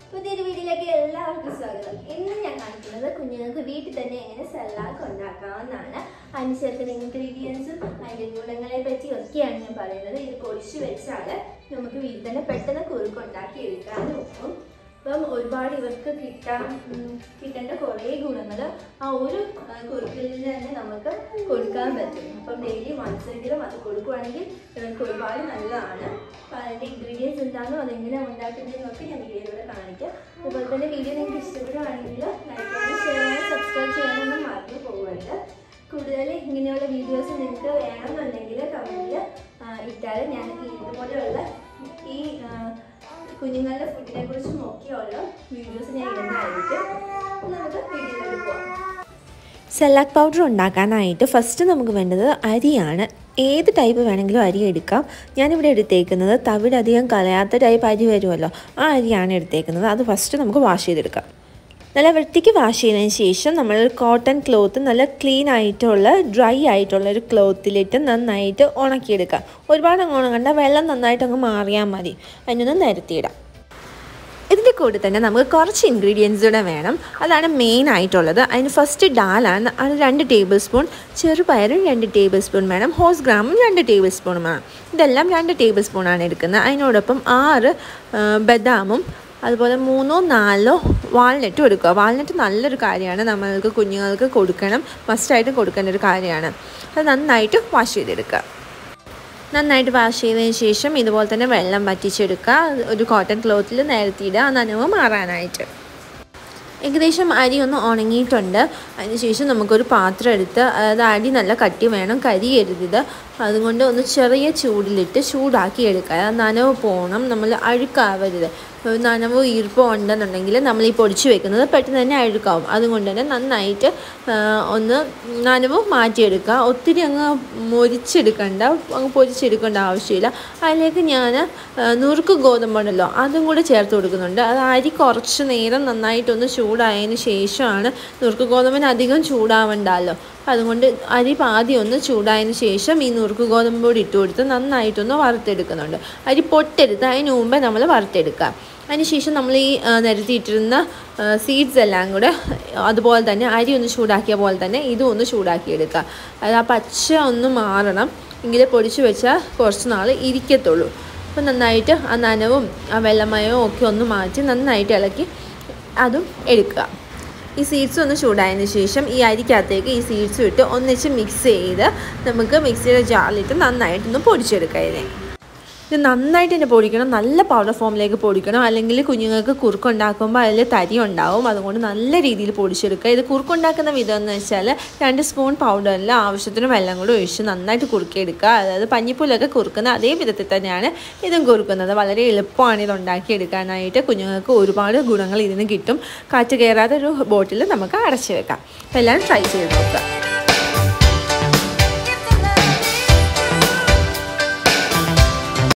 പുതിയൊരു വീഡിയോയിലേക്ക് എല്ലാവർക്കും സ്വാഗതം ഇന്ന് ഞാൻ കാണിക്കുന്നത് കുഞ്ഞുങ്ങൾക്ക് വീട്ടിൽ തന്നെ എങ്ങനെ സലാഡ് ഉണ്ടാക്കാമെന്നാണ് അനുസരിക്കുന്ന ഇൻഗ്രീഡിയൻസും അതിൻ്റെ ഗുണങ്ങളെ പറ്റി ഒക്കെയാണ് ഞാൻ പറയുന്നത് ഇത് പൊടിച്ചു വെച്ചാൽ നമുക്ക് വീട്ടിൽ തന്നെ പെട്ടെന്ന് കുറുക്ക് ഉണ്ടാക്കി എടുക്കാനും ഒക്കും അപ്പം ഒരുപാട് ഇവർക്ക് കിട്ടാൻ ഉം, കിട്ടേണ്ട കുറേ ഗുണങ്ങൾ ആ ഒരു ആ, കുറുക്കിൽ നിന്ന് തന്നെ നമുക്ക് കൊടുക്കാൻ പറ്റും അപ്പം ഡെയിലി വൺസെങ്കിലും അത് കൊടുക്കുവാണെങ്കിൽ ഇവർക്ക് ഒരുപാട് നല്ലതാണ് അപ്പം അതിൻ്റെ ഇൻഗ്രീഡിയൻസ് എന്താണോ അതെങ്ങനെ ഉണ്ടാക്കുന്നതെന്നൊക്കെ ഞാൻ വീഡിയോയിലൂടെ കാണിക്കാം അതുപോലെ തന്നെ വീഡിയോ നിങ്ങൾക്ക് ഇഷ്ടപ്പെടുകയാണെങ്കിൽ ലൈക്ക് ചെയ്യാനും ഷെയർ ചെയ്യാനും സബ്സ്ക്രൈബ് ചെയ്യാനൊന്നും മറന്നു പോകരുത് കൂടുതൽ ഇങ്ങനെയുള്ള വീഡിയോസ് നിങ്ങൾക്ക് വേണമെന്നുണ്ടെങ്കിൽ കമൻറ്റിൽ ഇട്ടാൽ ഞാൻ ഈ ഇതുപോലെയുള്ള ഈ ആ, കുഞ്ഞുങ്ങളുടെ ഫുഡിനെ കുറിച്ചും ഒക്കെയുള്ള വീഡിയോസ് ഞാൻ ഇടുന്നതായിരിക്കും അപ്പോൾ നമുക്ക് വീഡിയോയിലോട്ട് പോകാം സെലാക് പൗഡർ ഉണ്ടാക്കാനായിട്ട് ഫസ്റ്റ് നമുക്ക് വേണ്ടത് അരിയാണ് ഏത് ടൈപ്പ് വേണമെങ്കിലും അരി എടുക്കാം ഞാനിവിടെ എടുത്തേക്കുന്നത് തവിട് അധികം കളയാത്ത ടൈപ്പ് അരി വരുമല്ലോ ആ അരിയാണ് എടുത്തേക്കുന്നത് അത് ഫസ്റ്റ് നമുക്ക് വാഷ് ചെയ്തെടുക്കാം നല്ല വൃത്തിക്ക് വാഷ് ചെയ്തതിന് ശേഷം നമ്മൾ കോട്ടൺ ക്ലോത്ത് നല്ല ക്ലീൻ ആയിട്ടുള്ള ഡ്രൈ ആയിട്ടുള്ള ഒരു ക്ലോത്തിലിട്ട് നന്നായിട്ട് ഉണക്കിയെടുക്കാം ഒരുപാട് അങ്ങ് ഉണങ്ങണ്ട വെള്ളം നന്നായിട്ട് അങ്ങ് മാറിയാൽ മതി അതിനൊന്ന് നിരത്തിയിടാം ഇതിൻ്റെ കൂടെ തന്നെ നമുക്ക് കുറച്ച് ഇൻഗ്രീഡിയൻസ് കൂടെ വേണം അതാണ് മെയിൻ ആയിട്ടുള്ളത് അതിന് ഫസ്റ്റ് ഡാലാണ് അത് രണ്ട് ടേബിൾ സ്പൂൺ ചെറുപയറും രണ്ട് ടേബിൾ സ്പൂൺ വേണം ഹോസ് ഗ്രാമും രണ്ട് ടേബിൾ സ്പൂണും വേണം ഇതെല്ലാം രണ്ട് ടേബിൾ സ്പൂണാണ് എടുക്കുന്നത് അതിനോടൊപ്പം ആറ് ആ, ബദാമും അതുപോലെ മൂന്നോ നാലോ വാൾനട്ടും എടുക്കുക വാൾനട്ട് നല്ലൊരു കാര്യമാണ് നമ്മൾക്ക് കുഞ്ഞുങ്ങൾക്ക് കൊടുക്കണം മസ്റ്റായിട്ട് കൊടുക്കേണ്ട ഒരു കാര്യമാണ് അത് നന്നായിട്ട് വാഷ് ചെയ്തെടുക്കുക നന്നായിട്ട് വാഷ് ചെയ്തതിന് ശേഷം ഇതുപോലെ തന്നെ വെള്ളം വറ്റിച്ചെടുക്കുക ഒരു കോട്ടൺ ക്ലോത്തിൽ നിരത്തിയിടുക ആ നനവ് മാറാനായിട്ട് ഏകദേശം അരി ഒന്ന് ഉണങ്ങിയിട്ടുണ്ട് അതിനുശേഷം നമുക്കൊരു പാത്രം എടുത്ത് അതായത് അരി നല്ല കട്ടി വേണം കരിയരുത് അതുകൊണ്ട് ഒന്ന് ചെറിയ ചൂടിലിട്ട് ചൂടാക്കി എടുക്കുക അത് നനവ് പോകണം നമ്മൾ അഴുക്കാവരുത് ഒരു നനവ് ഈർപ്പം ഉണ്ടെന്നുണ്ടെങ്കിൽ നമ്മൾ ഈ പൊടിച്ച് വെക്കുന്നത് പെട്ടെന്ന് തന്നെ അഴുക്കാവും അതുകൊണ്ട് തന്നെ നന്നായിട്ട് ആ, ഒന്ന് നനവ് മാറ്റിയെടുക്കുക ഒത്തിരി അങ്ങ് മൊരിച്ചെടുക്കണ്ട അങ്ങ് പൊരിച്ചെടുക്കേണ്ട ആവശ്യമില്ല അതിലേക്ക് ഞാൻ നുറുക്ക് ഗോതമ്പുണ്ടല്ലോ അതും കൂടെ ചേർത്ത് കൊടുക്കുന്നുണ്ട് അത് അരി കുറച്ച് നേരം നന്നായിട്ടൊന്ന് ചൂടായതിന് ശേഷമാണ് നുറുക്ക് ഗോതമ്പിന് അധികം ചൂടാവണ്ടല്ലോ അതുകൊണ്ട് അരി പാതി ഒന്ന് ചൂടായതിന് ശേഷം ഈ നുറുക്ക് ഗോതമ്പ് പൊടി ഇട്ട് കൊടുത്ത് നന്നായിട്ടൊന്ന് വറുത്തെടുക്കുന്നുണ്ട് അരി പൊട്ടെടുത്ത് അതിന് മുമ്പേ നമ്മൾ വറുത്തെടുക്കുക അതിനുശേഷം നമ്മൾ ഈ ആ, നിരത്തിയിട്ടിരുന്ന സീഡ്സ് എല്ലാം കൂടെ അതുപോലെ തന്നെ അരി ഒന്ന് ചൂടാക്കിയ പോലെ തന്നെ ഇതും ഒന്ന് ചൂടാക്കിയെടുക്കുക അത് ആ പച്ച ഒന്ന് മാറണം എങ്കിലേ പൊടിച്ച് വെച്ചാൽ കുറച്ച് നാൾ ഇരിക്കത്തുള്ളൂ അപ്പോൾ നന്നായിട്ട് ആ നനവും ആ വെള്ളമയവും ഒക്കെ ഒന്ന് മാറ്റി നന്നായിട്ട് ഇളക്കി അതും എടുക്കുക ഈ സീഡ്സ് ഒന്ന് ചൂടായതിന് ശേഷം ഈ അരിക്കകത്തേക്ക് ഈ സീഡ്സും ഇട്ട് ഒന്നിച്ച് മിക്സ് ചെയ്ത് നമുക്ക് മിക്സിയുടെ ജാറിലിട്ട് നന്നായിട്ടൊന്ന് പൊടിച്ചെടുക്കുക ഇതിനെ ഇത് നന്നായിട്ട് തന്നെ പൊടിക്കണം നല്ല പൗഡർ ഫോമിലേക്ക് പൊടിക്കണം അല്ലെങ്കിൽ കുഞ്ഞുങ്ങൾക്ക് കുറുക്കുണ്ടാക്കുമ്പോൾ അതിൽ തരി ഉണ്ടാവും അതുകൊണ്ട് നല്ല രീതിയിൽ പൊടിച്ചെടുക്കുക ഇത് കുറുക്കുണ്ടാക്കുന്ന വിധം എന്ന് വെച്ചാൽ രണ്ട് സ്പൂൺ പൗഡറിൽ ആവശ്യത്തിന് വെള്ളം കൂടി ഒഴിച്ച് നന്നായിട്ട് കുറുക്കിയെടുക്കുക അതായത് പഞ്ഞിപ്പൂലൊക്കെ കുറുക്കുന്ന അതേ വിധത്തിൽ തന്നെയാണ് ഇതും കുറുക്കുന്നത് വളരെ എളുപ്പമാണ് ഇത് ഉണ്ടാക്കിയെടുക്കാനായിട്ട് കുഞ്ഞുങ്ങൾക്ക് ഒരുപാട് ഗുണങ്ങൾ ഇതിന് കിട്ടും കാറ്റ് കയറാതെ ഒരു ബോട്ടിൽ നമുക്ക് അടച്ചു വെക്കാം അപ്പോൾ എല്ലാവരും ട്രൈ ചെയ്ത് നോക്കുക